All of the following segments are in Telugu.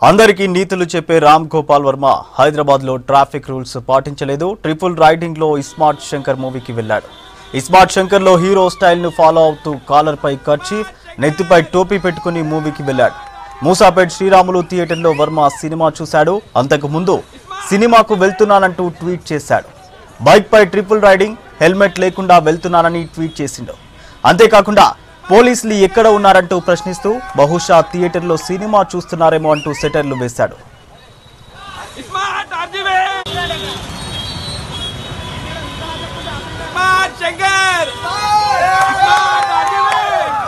అందరికీ నీతులు చెప్పే రామ్ గోపాల్ వర్మ హైదరాబాద్ లో ట్రాఫిక్ రూల్స్ పాటించలేదు ట్రిపుల్ రైడింగ్ లో ఇస్మార్ట్ శంకర్ మూవీకి వెళ్ళాడు ఇస్మార్ట్ శంకర్ లో హీరో స్టైల్ ను ఫాలో అవుతూ కాలర్ పై కర్చీఫ్ నెత్తిపై టోపీ పెట్టుకుని మూవీకి వెళ్ళాడు మూసాపేట్ శ్రీరాములు థియేటర్లో వర్మ సినిమా చూశాడు అంతకు ముందు సినిమాకు వెళ్తున్నానంటూ ట్వీట్ చేశాడు బైక్ పై ట్రిపుల్ రైడింగ్ హెల్మెట్ లేకుండా వెళ్తున్నానని ట్వీట్ చేసిండు అంతేకాకుండా పోలీసులు ఎక్కడ ఉన్నారంటూ ప్రశ్నిస్తూ బహుశా థియేటర్లో సినిమా చూస్తున్నారేమో అంటూ సెటర్లు వేశాడు స్మార్ట్ ఆర్జీవే స్మార్ట్ శంకర్ స్మార్ట్ ఆర్జీవే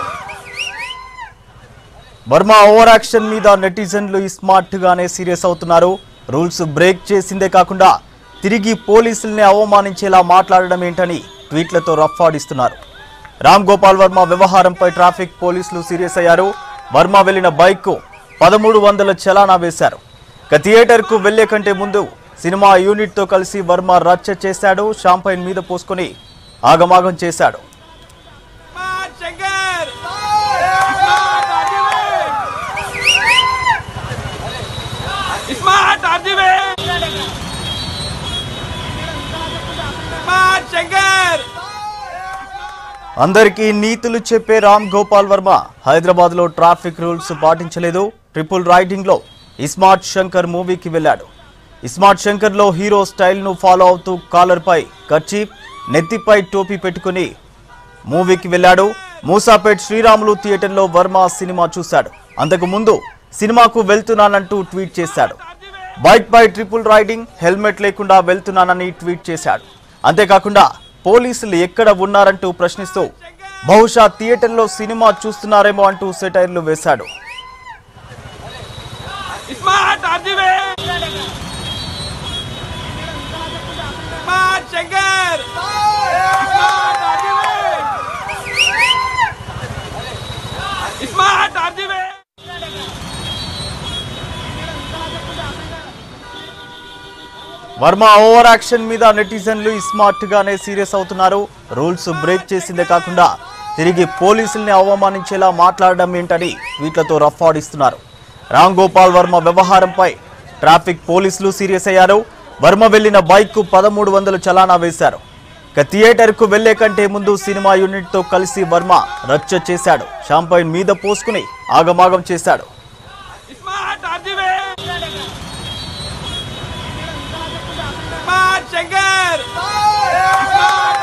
వర్మ ఓవర్ యాక్షన్ మీద నెటిజన్లు స్మార్ట్ గానే సీరియస్ అవుతున్నారు రూల్స్ బ్రేక్ చేసిందే కాకుండా తిరిగి పోలీసుల్ని అవమానించేలా మాట్లాడడం ఏంటని ట్వీట్లతో రఫ్ ఆడిస్తున్నారు రామ్ గోపాల్ వర్మ వ్యవహారంపై ట్రాఫిక్ పోలీసులు సీరియస్ అయ్యారు వర్మ వెళ్లిన బైక్ కు పదమూడు వందల చలానా వేశారు ఇక థియేటర్ కు వెళ్లే కంటే ముందు సినిమా యూనిట్ తో కలిసి వర్మ రచ్చ చేశాడు షాంపైన్ మీద పోసుకొని ఆగమాగం చేశాడు స్మార్ట్ శంకర్ స్మార్ట్ ఆర్జీవే స్మార్ట్ ఆర్జీవే స్మార్ట్ శంకర్ అందరికీ నీతులు చెప్పే రామ్ గోపాల్ వర్మ హైదరాబాద్ లో ట్రాఫిక్ రూల్స్ పాటించలేదు ట్రిపుల్ రైడింగ్ లో ఇస్మార్ట్ శంకర్ మూవీకి వెళ్ళాడు ఇస్మార్ట్ శంకర్ లో హీరో స్టైల్ ను ఫాలో అవుతూ కాలర్ పై కర్చీఫ్ నెత్తిపై టోపీ పెట్టుకుని మూవీకి వెళ్ళాడు మూసాపేట్ శ్రీరాములు థియేటర్లో వర్మ సినిమా చూశాడు అంతకు ముందు సినిమాకు వెళ్తున్నానంటూ ట్వీట్ చేశాడు బైక్ పై ట్రిపుల్ రైడింగ్ హెల్మెట్ లేకుండా వెళ్తున్నానని ట్వీట్ చేశాడు అంతేకాకుండా పోలీసులు ఎక్కడ ఉన్నారంటూ ప్రశ్నిస్తూ బహుశా థియేటర్లో సినిమా చూస్తున్నారేమో అంటూ సెటైర్లు వేశాడు స్మార్ట్ ఆర్జీవే స్మార్ట్ శంకర్ స్మార్ట్ ఆర్జీవే స్మార్ట్ ఆర్జీవే వర్మ ఓవర్ యాక్షన్ మీద నెటిజన్లు స్మార్ట్ గానే సీరియస్ అవుతున్నారు రూల్స్ బ్రేక్ చేసిందే కాకుండా తిరిగి పోలీసుల్ని అవమానించేలా మాట్లాడడం ఏంటని వీట్లతో రఫ్ ఆడిస్తున్నారు రామ్ గోపాల్ వర్మ వ్యవహారంపై ట్రాఫిక్ పోలీసులు సీరియస్ అయ్యారు వర్మ వెళ్లిన బైక్ కు పదమూడు వందలు చలానా వేశారు ఇక థియేటర్ కు వెళ్లే కంటే ముందు సినిమా యూనిట్ తో కలిసి వర్మ రచ్చ చేశాడు షాంపైన్ మీద పోసుకుని ఆగమాగం చేశాడు స్మార్ట్ ఆర్జీవే స్మార్ట్ శంకర్ స్మార్ట్